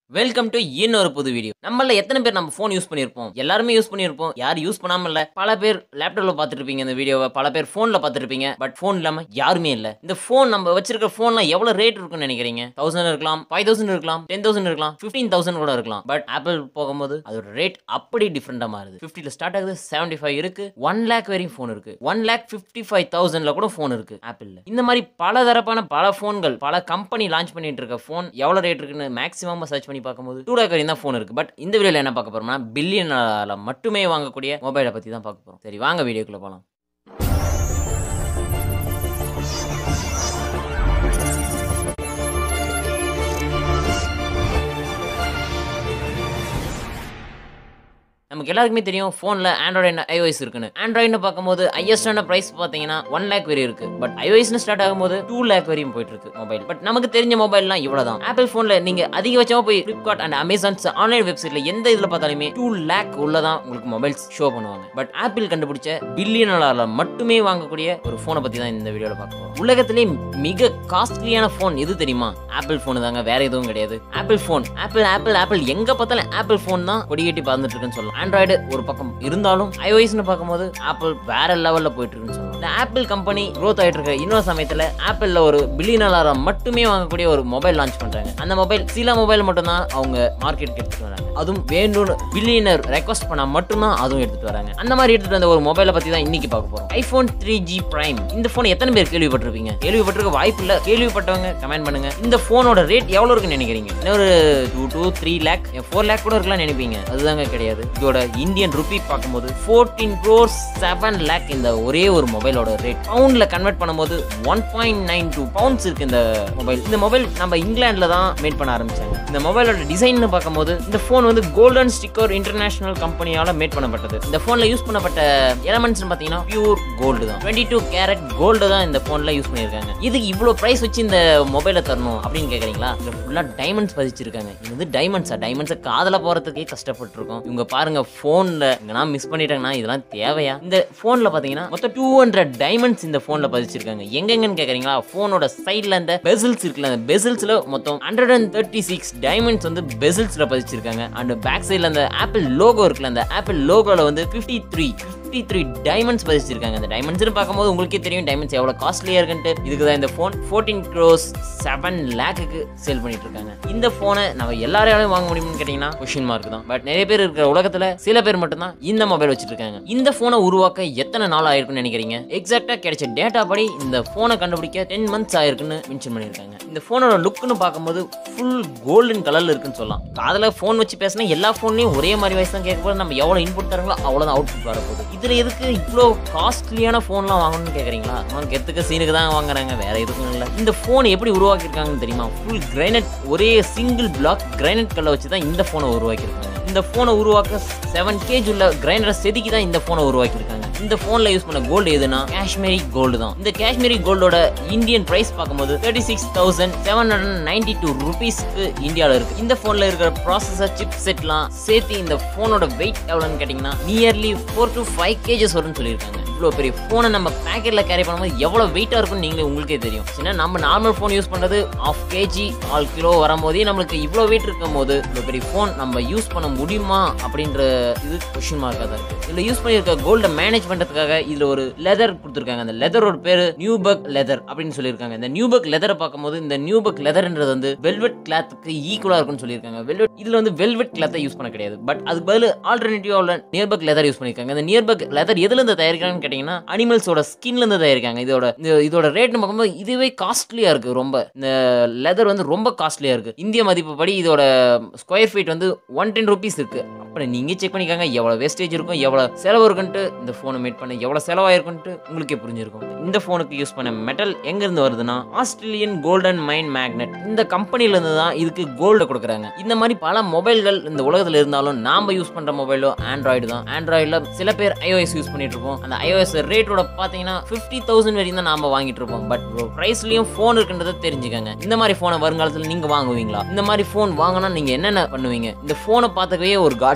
welcome to இன்னொரு புது video நம்மள எத்தனை பேர் நம்ம ஃபோன் யூஸ் பண்ணியிருப்போம் எல்லாருமே யூஸ் பண்ணியிருப்போம் யார் யூஸ் பண்ணாம இல்ல பல பேர் லேப்டாப்ல பார்த்துட்டு இருப்பீங்க இந்த வீடியோவை பல பேர் ஃபோன்ல பார்த்துட்டு இருப்பீங்க பட் ஃபோன் இல்லாம யாருமே இல்ல இந்த ஃபோன் நம்ம வச்சிருக்க ஃபோன்லாம் எவ்வளவு ரேட் இருக்கும்னு நினைக்கிறீங்க தௌசண்ட் இருக்கலாம் ஃபைவ் தௌசண்ட் இருக்கலாம் டென் தௌசண்ட் இருக்கலாம் ஃபிஃப்டீன் தௌசண்ட் கூட இருக்கலாம் பட் ஆப்பிள் போகும்போது அதோட ரேட் அப்படி டிஃப்ரெண்டா மாறுது ஃபிஃப்டில ஸ்டார்ட் ஆகுது செவன்டி ஃபைவ் இருக்கு ஒன் லேக் வரையும் ஃபோன் இருக்கு ஒன் லேக் ஃபிஃப்டி ஃபைவ் தௌசண்ட்ல கூட ஃபோன் இருக்கு ஆப்பிள்ல இந்த மாதிரி பல தரப்பான பல ஃபோன்கள் பல கம்பெனி லான்ச் பண்ணிட்டு இருக்க ஃபோன் எவ்வளவு ரேட் இருக்குன்னு மேக்ஸிமம் சர்ச் பண்ணி பார்க்கும்போது டூ லேக் வரையும் தான் ஃபோன் இருக்கு பட் இந்த வீடியோல என்ன பார்க்க போறோம்னா பில்லியனால மட்டுமே வாங்கக்கூடிய மொபைலை பத்தி தான் பார்க்க போறோம் சரி வாங்க வீடியோக்குள்ள போலாம் நமக்கு எல்லாருக்குமே தெரியும் ஃபோனில் ஆண்ட்ராய்டு ஐஓஎஸ் இருக்குன்னு ஆண்ட்ராய்டு பார்க்கும்போது ஹையஸ்டான ப்ரைஸ் பார்த்தீங்கன்னா ஒன் லேக் வரையும் இருக்கு பட் ஐஓஎஸ்னு ஸ்டார்ட் ஆகும்போது டூ லேக் வரையும் போயிட்டு இருக்கு மொபைல் பட் நமக்கு தெரிஞ்ச மொபைல்லாம் இவ்வளோ தான் ஆப்பிள் ஃபோனில் நீங்கள் அதிகபட்சமாக போய் ஃப்ளிப்கார்ட் அண்ட் அமேசான்ஸ் ஆன்லைன் வெப்சைட்டில் எந்த இதில் பார்த்தாலுமே டூ லேக் உள்ளதான் உங்களுக்கு மொபைல்ஸ் ஷோ பண்ணுவாங்க பட் ஆப்பிள் கண்டுபிடிச்ச பில்லியனால மட்டுமே வாங்கக்கூடிய ஒரு ஃபோனை பற்றி தான் இந்த வீடியோவில் பார்க்குறோம் உலகத்திலே மிக காஸ்ட்லியான ஃபோன் எது தெரியுமா ஆப்பிள் ஃபோன் தாங்க வேற எதுவும் கிடையாது Apple phone Apple Apple Apple எங்க பார்த்தாலும் ஆப்பிள் ஃபோன் தான் கொடி கட்டி பறந்துட்டு இருக்குன்னு சொல்லலாம் ஆண்ட்ராய்டு ஒரு பக்கம் இருந்தாலும் ஐஓஎஸ்னு பார்க்கும்போது ஆப்பிள் வேற லெவல்ல போயிட்டு இருக்குன்னு சொல்லலாம் இந்த ஆப்பிள் கம்பெனி க்ரோத் ஆயிட்டு இருக்க இன்னொரு சமயத்துல ஆப்பிள்ல ஒரு பில்லியனால மட்டுமே வாங்கக்கூடிய ஒரு மொபைல் லான்ச் பண்றாங்க அந்த மொபைல் சில மொபைல் மட்டும் தான் அவங்க மார்க்கெட்டுக்கு எடுத்துட்டு வராங்க அதுவும் வேணும்னு பில்லியனர் ரெக்வஸ்ட் பண்ணா மட்டும்தான் அதுவும் எடுத்துட்டு வராங்க அந்த மாதிரி எடுத்துட்டு வந்த ஒரு மொபைலை பத்தி தான் இன்னைக்கு பார்க்க போறோம் ஐபோன் த்ரீ ஜி பிரைம் இந்த போன் எத்தனை பேர் கேள்விப்பட்டிருப்பீங்க கேள்விப்பட்டிருக்க வாய்ப்பு இல்ல கேள்விப்பட்டவங்க கமெண்ட் பண்ணுங்க இந்த போனோட ரேட் எவ்வளவு இருக்குன்னு நினைக்கிறீங்க இன்னொரு two to three lakh four lakh கூட இருக்கலாம் நினைப்பீங்க அதுதாங்க கிடையாது இதோட இந்தியன் ருபி பார்க்கும்போது ஃபோர்டீன் க்ரோர் செவன் லேக் இந்த ஒரே ஒரு மொபைலோட ரேட் பவுண்ட்ல கன்வெர்ட் பண்ணும்போது one point nine two pounds இருக்கு இந்த மொபைல் இந்த மொபைல் நம்ம இங்கிலாந்துல தான் மேட் பண்ண ஆரம்பிச்சாங்க இந்த மொபைலோட டிசைன் பார்க்கும்போது இந்த ஃபோன் வந்து கோல்டன் ஸ்டிக்கர் இன்டர்நேஷனல் கம்பெனியால மேட் பண்ணப்பட்டது இந்த ஃபோன்ல யூஸ் பண்ணப்பட்ட எலமெண்ட்ஸ் பார்த்தீங்கன்னா பியூர் கோல்டு தான் டுவெண்ட்டி டூ கேரட் கோல்டு தான் இந்த ஃபோன்ல யூஸ் பண்ணியிருக்காங்க இதுக்கு இவ்வளோ ப்ரைஸ் வச்சு இந்த மொபைலை தரணும் அப்படின்னு கேட்குறீங்களா இதில் ஃபுல்லாக டைமண்ட்ஸ் பதிச்சிருக்காங்க இது வந்து டைமண்ட்ஸா டைமண்ட்ஸை காதில் போகிறதுக்கே கஷ்டப்பட்டுருக்கோம் இவங்க பாருங்க ஃபோனில் இங்கன்னா மிஸ் பண்ணிட்டாங்கன்னா இதெல்லாம் தேவையா இந்த ஃபோனில் பார்த்தீங்கன்னா மொத்தம் டூ ஹண்ட்ரட் டைமண்ட்ஸ் இந்த ஃபோனில் பதிச்சிருக்காங்க எங்கெங்கன்னு கேட்குறீங்களா ஃபோனோட சைடில் அந்த பெசில்ஸ் இருக்குல்ல அந்த பெசில்ஸில் மொத்தம் hundred and thirty six diamonds வந்து பெசில்ஸில் பதிச்சிருக்காங்க அண்ட் பேக் சைடில் அந்த ஆப்பிள் லோகோ இருக்குல்ல அந்த ஆப்பிள் லோகோவில் வந்து fifty three fifty three diamonds பதிச்சிருக்காங்க அந்த டைமண்ட்ஸ்னு பார்க்கும்போது உங்களுக்கே தெரியும் டைமண்ட்ஸ் எவ்வளோ காஸ்ட்லியாக இருக்குன்ட்டு இதுக்கு தான் இந்த ஃபோன் ஃபோர்டீன் க்ரோஸ் செவன் லேக்குக்கு சேல் பண்ணிட்டு இருக்காங்க இந்த ஃபோனை நம்ம எல்லாராலையும் வாங்க முடியும்னு கேட்டிங்கன்னா கொஷின் மார்க் தான் பட் நிறைய பேர் இருக்கிற உலகத்தில் சில பேர் மட்டும்தான் இந்த மொபைல் வச்சுட்டு இருக்காங்க இந்த ஃபோனை உருவாக்க எத்தனை நாள் ஆயிருக்குன்னு நினைக்கிறீங்க எக்ஸாக்டாக கிடைச்ச டேட்டா படி இந்த ஃபோனை கண்டுபிடிக்க டென் மந்த்ஸ் ஆயிருக்குன்னு மென்ஷன் பண்ணியிருக்காங்க இந்த ஃபோனோட லுக்குன்னு பார்க்கும்போது ஃபுல் கோல்டன் கலர்ல இருக்குன்னு சொல்லலாம் காதில் ஃபோன் வச்சு பேசினா எல்லா ஃபோன்லையும் ஒரே மாதிரி வயசு தான் கேட்க போது நம்ம எவ்வளோ இன்புட் தராங்களோ அவ்வளோதான் அவுட்புட் வரப்போகுது இதில் எதுக்கு இவ்வளோ காஸ்ட்லியான ஃபோன்லாம் வாங்கணும்னு கேட்குறீங்களா நம்ம கெத்துக்க சீனுக்கு தான் வாங்குறாங்க வேற எதுக்கும் இல்லை இந்த ஃபோன் எப்படி உருவாக்கியிருக்காங்கன்னு தெரியுமா ஃபுல் கிரைனட் ஒரே சிங்கிள் பிளாக் கிரைனட் கல்லை வச்சு தான் இந்த ஃபோனை உருவாக்கியிருக்காங்க இந்த ஃபோனை உருவாக்க செவன் கேஜ் உள்ள கிரைண்டரை செதுக்கி தான் இந்த ஃபோனை உருவாக்கியிருக்காங்க இந்த ஃபோனில் யூஸ் பண்ண கோல்டு எதுனா காஷ்மீரி கோல்டு தான் இந்த காஷ்மீரி கோல்டோட இந்தியன் பிரைஸ் பார்க்கும்போது thirty six thousand seven hundred ninety two ருபீஸ்க்கு இந்தியாவில் இருக்கு இந்த ஃபோனில் இருக்கிற ப்ராசஸர் சிப் செட்லாம் சேர்த்து இந்த ஃபோனோட வெயிட் எவ்வளோன்னு கேட்டிங்கன்னா nearly four to five KGs வரும்னு சொல்லியிருக்காங்க இவ்வளோ பெரிய ஃபோனை நம்ம பேக்கெட்டில் கேரி பண்ணும்போது எவ்வளோ வெயிட்டாக இருக்கும்னு நீங்களே உங்களுக்கே தெரியும் ஏன்னா நம்ம நார்மல் ஃபோன் யூஸ் பண்ணுறது ஆஃப் கேஜி ஆல் கிலோ வரும்போதே நம்மளுக்கு இவ்வளோ வெயிட் இருக்கும் போது இவ்வளோ பெரிய ஃபோன் நம்ம யூஸ் பண்ண முடியுமா அப்படின்ற இது கொஷின் மார்க்காக தான் இருக்குது இதில் யூஸ் பண்ணியிருக்க கோல்டை மேனேஜ் பண்ணுறதுக்காக இதில் ஒரு லெதர் கொடுத்துருக்காங்க அந்த லெதரோட பேர் நியூபக் லெதர் அப்படின்னு சொல்லியிருக்காங்க இந்த நியூபக் லெதரை பார்க்கும்போது இந்த நியூபக் லெதர்ன்றது வந்து வெல்வெட் கிளாத்துக்கு ஈக்குவலாக இருக்கும்னு சொல்லியிருக்காங்க வெல்வெட் இதில் வந்து வெல்வெட் கிளாத்தை யூஸ் பண்ண கிடையாது பட் அதுக்கு பதில் ஆல்டர்னேட்டிவாக உள்ள நியர்பக் லெதர் யூஸ் பண்ணியிருக்காங்க இந்த நியர்பக் லெதர் எதுலேருந்து தயாரிக்கிறாங்கன்னு கேட்டிங்கன்னா அனிமல்ஸோட ஸ்கின்ல இருந்து தயாரிக்காங்க இதோட இந்த- இதோட ரேட்னு பார்க்கும்போது இதுவே காஸ்ட்லியா இருக்கு ரொம்ப இந்த லெதர் வந்து ரொம்ப காஸ்ட்லியா இருக்கு இந்திய மதிப்புப்படி இதோட ஸ்கொயர் ஃபீட் வந்து ஒன் டென் ருபீஸ் இருக்கு அப்புறம் நீங்க செக் பண்ணிக்காங்க எவ்வளவு வேஸ்டேஜ் இருக்கும் எவ்வளவு செலவு இருக்குன்ட்டு இந்த ஃபோனை மேட் பண்ண எவ்வளவு செலவாயிருக்குன்ட்டு உங்களுக்கே புரிஞ்சிருக்கும் இந்த ஃபோனுக்கு யூஸ் பண்ண மெட்டல் எங்க இருந்து வருதுன்னா ஆஸ்திரேலியன் கோல்டன் மைன் மேக்னெட் இந்த கம்பெனில இருந்து தான் இதுக்கு கோல்டு கொடுக்குறாங்க இந்த மாதிரி பல மொபைல்கள் இந்த உலகத்துல இருந்தாலும் நாம யூஸ் பண்ற மொபைலோ ஆண்ட்ராய்டு தான் ஆண்ட்ராய்டுல சில பேர் iOS யூஸ் பண்ணிட்டு இருப்போம் அந்த iOS ரேட்டோட பாத்தீங்கன்னா ஃபிஃப்டி தௌசண்ட் வரையும் தான் நாம வாங்கிட்டு இருப்போம் பட் ப்ரைஸ்லயும் ஃபோன் இருக்குன்றதை தெரிஞ்சுக்கங்க இந்த மாதிரி ஃபோனை வருங்காலத்தில் நீங்க வாங்குவீங்களா இந்த மாதிரி ஃபோன் வாங்கினா நீங்க என்னென்ன பண்ணுவீங்க இந்த ஃபோனை பார்த்துக்கவே ஒரு காட்ஸ்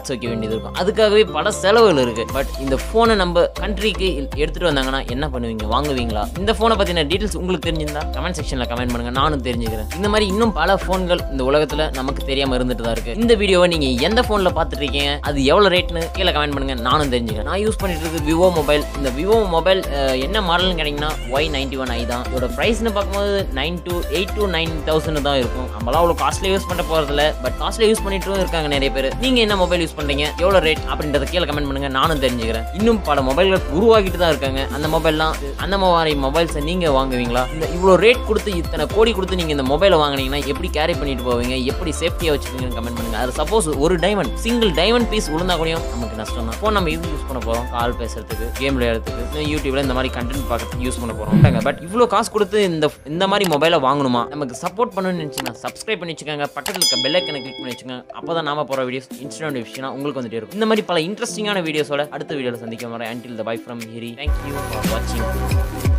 பார்ட்ஸ் வைக்க வேண்டியது இருக்கும் அதுக்காகவே பல செலவுகள் இருக்கு பட் இந்த ஃபோனை நம்ம கண்ட்ரிக்கு எடுத்துட்டு வந்தாங்கன்னா என்ன பண்ணுவீங்க வாங்குவீங்களா இந்த ஃபோனை பத்தின டீடைல்ஸ் உங்களுக்கு தெரிஞ்சிருந்தா கமெண்ட் செக்ஷன்ல கமெண்ட் பண்ணுங்க நானும் தெரிஞ்சுக்கிறேன் இந்த மாதிரி இன்னும் பல ஃபோன்கள் இந்த உலகத்துல நமக்கு தெரியாம இருந்துட்டு தான் இருக்கு இந்த வீடியோவை நீங்க எந்த ஃபோன்ல பார்த்துட்டு இருக்கீங்க அது எவ்வளவு ரேட்னு கீழே கமெண்ட் பண்ணுங்க நானும் தெரிஞ்சுக்கிறேன் நான் யூஸ் பண்ணிட்டு இருக்கு விவோ மொபைல் இந்த விவோ மொபைல் என்ன மாடல்னு கேட்டிங்கன்னா ஒய் நைன்டி ஒன் ஐ தான் இதோட ப்ரைஸ்னு பார்க்கும்போது nine to eight to nine thousand தான் இருக்கும் நம்மளாம் அவ்வளோ காஸ்ட்லியாக யூஸ் பண்ண போகிறதில்ல பட் காஸ்ட்லியாக யூஸ் பண்ணிட்டும் இருக்காங்க நிறைய பேர் நீங்கள் என்ன மொபைல் யூஸ் பண்ணுறீங்க எவ்வளோ ரேட் அப்படின்றத கீழே கமெண்ட் பண்ணுங்க நானும் தெரிஞ்சுக்கிறேன் இன்னும் பல மொபைல்கள் உருவாக்கிட்டு தான் இருக்காங்க அந்த மொபைல்லாம் அந்த மாதிரி மொபைல்ஸை நீங்கள் வாங்குவீங்களா இந்த இவ்வளோ ரேட் கொடுத்து இத்தனை கோடி கொடுத்து நீங்கள் இந்த மொபைலை வாங்குனீங்கன்னா எப்படி கேரி பண்ணிட்டு போவீங்க எப்படி சேஃப்டியாக வச்சுக்கீங்கன்னு கமெண்ட் பண்ணுங்க அது சப்போஸ் ஒரு டைமண்ட் சிங்கிள் டைமண்ட் பீஸ் விழுந்தா கூடயும் நமக்கு நஷ்டம் தான் ஃபோன் நம்ம இது யூஸ் பண்ண போகிறோம் கால் பேசுறதுக்கு கேம் விளையாடுறதுக்கு இன்னும் யூடியூப்ல இந்த மாதிரி கண்டென்ட் பார்க்கறதுக்கு யூஸ் பண்ண போகிறோம் பட் இவ்வளோ காசு கொடுத்து இந்த இந்த மாதிரி மொபைலை வாங்கணுமா நமக்கு சப்போர்ட் பண்ணணும்னு நினச்சிங்கன்னா சப்ஸ்கிரைப் பண்ணி வச்சுக்கோங்க பக்கத்தில் இருக்க பெல் ஐக்கனை கிளிக் பண்ணி வச்சுக்கோங்க அப்போ தான் நாம போகிற வீடியோஸ் இன்ஸ்டன்ட் விஷயம் உங்களுக்கு வந்துட்டே இருக்கும் இந்த மாதிரி பல இன்ட்ரெஸ்டிங்கான வீடியோஸோட அடுத்த வீடியோவில் சந்திக்க வரேன் until the bye from here thank you for வாட்சிங்